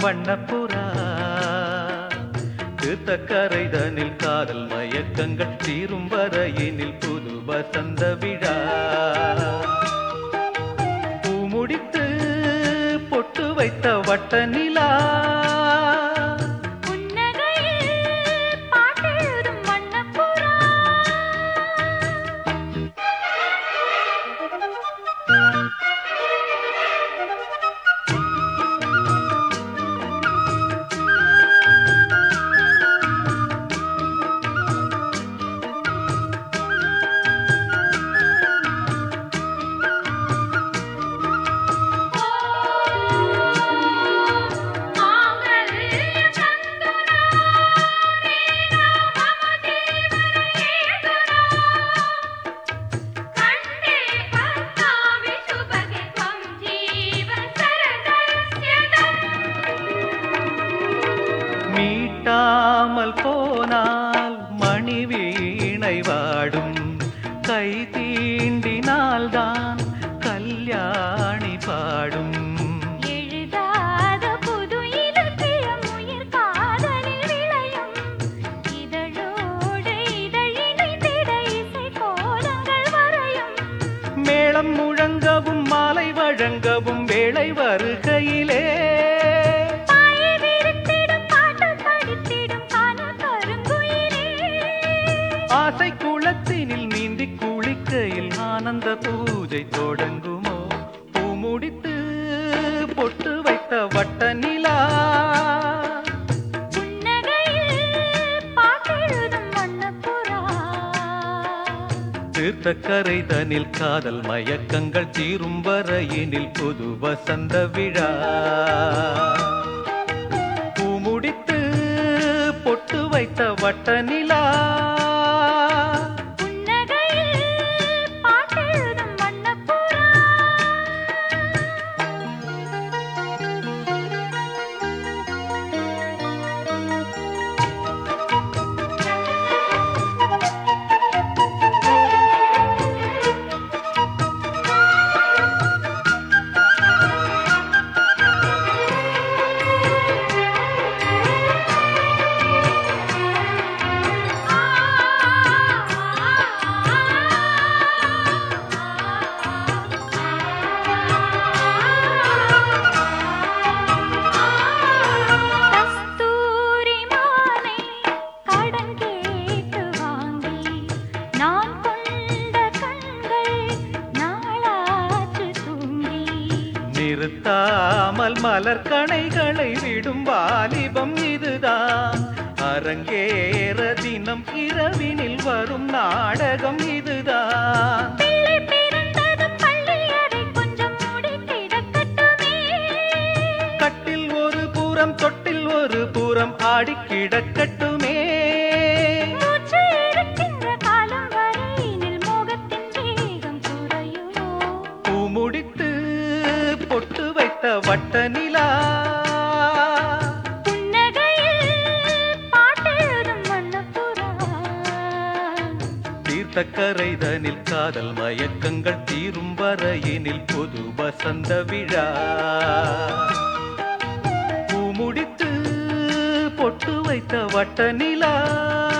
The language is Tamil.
வண்ணப்புறா தீர்த்தக்கரைதனில் காதல் மயக்கங்கள் தீரும் வரையினில் புது வசந்த விழா பூமுடித்து பொட்டு வைத்த வட்ட நிலா புன்னகையில் பாட்டெழுதும் வண்ணப்புறா மீட்டாமல் போனால் மணி வீணை வாடும் கை தீண்டினால்தான் கல்யாணி பாடும் எழுதாத புது இலக்கியம் உயிர் காதலில் விளையும் இதழோடு இதழிணைந்திட இசை கோலங்கள் வரையும் மேளம் முழங்கவும் மாலை வழங்கவும் வேளை வருகையிலே பாயை விரித்திடும் பாட்டு படித்திடும் காணல் கருங்குயிலே ஆசை குளத்தினில் நீந்தி குளிக்கையில் ஆனந்த பூஜை தொடங்குமோ பூமுடித்து பொட்டு வைத்த வட்ட நிலா புன்னகையில் பாட்டெழுதும் வண்ணப்புறா தீர்த்தக்கரை தனில் காதல் மயக்கங்கள் தீரும் வரையினில் புது வசந்த விழா பூமுடித்து பொட்டு வைத்த வட்ட நிலா புன்னகையில் பாட்டெழுதும் வண்ணப்புறா கஸ்தூரி மாலை கடன் கேட்டு வாங்கி நான் கொண்ட கண்கள் நாளாற்று தூங்கி நிறுத்தாமல் மலர் கணைகளை விடும் வாலிபம் இதுதான் அரங்கேற தினம் இரவினில் வரும் நாடகம் இதுதான் பிள்ளை பிறந்ததும் பள்ளி அறை கொஞ்சம் மூடி கிடக்கட்டுமே கட்டில் ஒரு புறம் தொட்டில் ஒரு புறம் ஆடி கிடக்கட்டுமே மூச்சு இருக்கின்ற காலம் வரையினில் மோகத்தின் வேகம் குறையுமோ பூமுடித்து பொட்டு வைத்த வட்ட நிலா புன்னகையில் பாட்டெழுதும் வண்ணப்புறா தீர்த்தக்கரைதனில் காதல் மயக்கங்கள் தீரும் வரையினில் பொது வசந்த விழா பூமுடித்து பொட்டு வைத்த வட்ட நிலா